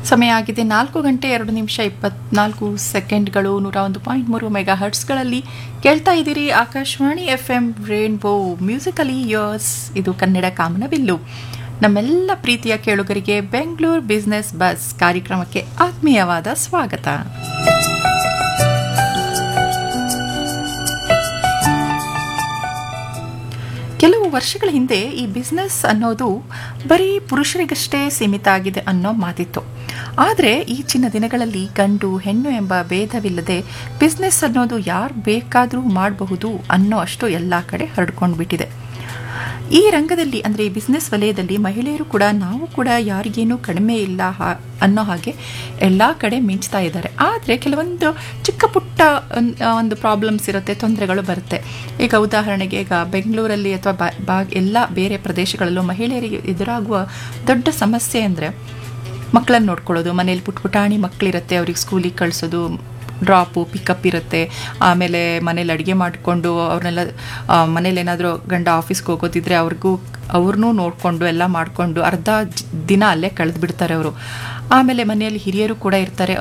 ಸಮಯ ಆಗಿದೆ ನಾಲ್ಕು ಗಂಟೆ ಎರಡು ನಿಮಿಷ ಇಪ್ಪತ್ನಾಲ್ಕು ಸೆಕೆಂಡ್ಗಳು ನೂರ ಒಂದು ಪಾಯಿಂಟ್ ಮೂರು ಮೆಗಾ ಹರ್ಟ್ಸ್ಗಳಲ್ಲಿ ಕೇಳ್ತಾ ಇದ್ದೀರಿ Akashvani F M rainbow musically yours ಇದು ಕನ್ನಡ ಕಾಮನಬಿಲ್ಲು ನಮ್ಮೆಲ್ಲ ಪ್ರೀತಿಯ ಕೇಳುಗರಿಗೆ ಬೆಂಗಳೂರು ಬಿಸ್ನೆಸ್ ಬಸ್ ಕಾರ್ಯಕ್ರಮಕ್ಕೆ ಆತ್ಮೀಯವಾದ ಸ್ವಾಗತ ಕೆಲವು ವರ್ಷಗಳ ಹಿಂದೆ ಈ ಬಿಸ್ನೆಸ್ ಅನ್ನೋದು ಬರೀ ಪುರುಷರಿಗಷ್ಟೇ ಸೀಮಿತ ಆಗಿದೆ ಅನ್ನೋ ಮಾತಿತ್ತು ಆದರೆ ಈಚಿನ ದಿನಗಳಲ್ಲಿ ಗಂಡು ಹೆಣ್ಣು ಎಂಬ ಭೇದವಿಲ್ಲದೆ ಬಿಸ್ನೆಸ್ ಅನ್ನೋದು ಯಾರು ಬೇಕಾದರೂ ಮಾಡಬಹುದು ಅನ್ನೋ ಅಷ್ಟು ಎಲ್ಲ ಕಡೆ ಹರಡ್ಕೊಂಡು ಬಿಟ್ಟಿದೆ ಈ ರಂಗದಲ್ಲಿ ಅಂದರೆ ಈ ಬಿಸ್ನೆಸ್ ವಲಯದಲ್ಲಿ ಮಹಿಳೆಯರು ಕೂಡ ನಾವು ಕೂಡ ಯಾರಿಗೇನೂ ಕಡಿಮೆ ಇಲ್ಲ ಹಾ- ಅನ್ನೋ ಹಾಗೆ ಎಲ್ಲ ಕಡೆ ಮಿಂಚ್ತಾ ಇದ್ದಾರೆ ಆದರೆ ಕೆಲವೊಂದು ಚಿಕ್ಕ ಪುಟ್ಟ ಒಂದ್- ಒಂದು ಪ್ರಾಬ್ಲಮ್ಸ್ ಇರುತ್ತೆ ತೊಂದರೆಗಳು ಬರುತ್ತೆ ಈಗ ಉದಾಹರಣೆಗೆ ಈಗ ಬೆಂಗಳೂರಲ್ಲಿ ಅಥವಾ ಬಾ ಬಾ ಎಲ್ಲ ಬೇರೆ ಪ್ರದೇಶಗಳಲ್ಲೂ ಮಹಿಳೆಯರಿಗೆ ಎದುರಾಗುವ ದೊಡ್ಡ ಸಮಸ್ಯೆ ಅಂದರೆ ಮಕ್ಕಳನ್ನ ನೋಡ್ಕೊಳ್ಳೋದು ಮನೇಲಿ ಪುಟ್ ಪುಟಾಣಿ ಮಕ್ಕಳಿರುತ್ತೆ ಅವ್ರಿಗೆ ಸ್ಕೂಲಿಗೆ ಕಳಿಸೋದು ಡ್ರಾಪು ಪಿಕಪ್ ಇರುತ್ತೆ ಆಮೇಲೆ ಮನೇಲಿ ಅಡುಗೆ ಮಾಡಿಕೊಂಡು ಅವ್ರನ್ನೆಲ್ಲ ಮನೇಲಿ ಏನಾದರೂ ಗಂಡ ಆಫೀಸ್ಗೆ ಹೋಗೋದಿದ್ರೆ ಅವ್ರಿಗೂ ಅವ್ರನ್ನೂ ನೋಡಿಕೊಂಡು ಎಲ್ಲ ಮಾಡಿಕೊಂಡು ಅರ್ಧ ಜ- ದಿನ ಅಲ್ಲೇ ಕಳೆದು ಬಿಡ್ತಾರೆ ಅವರು ಆಮೇಲೆ ಮನೆಯಲ್ಲಿ ಹಿರಿಯರು ಕೂಡ ಇರ್ತಾರೆ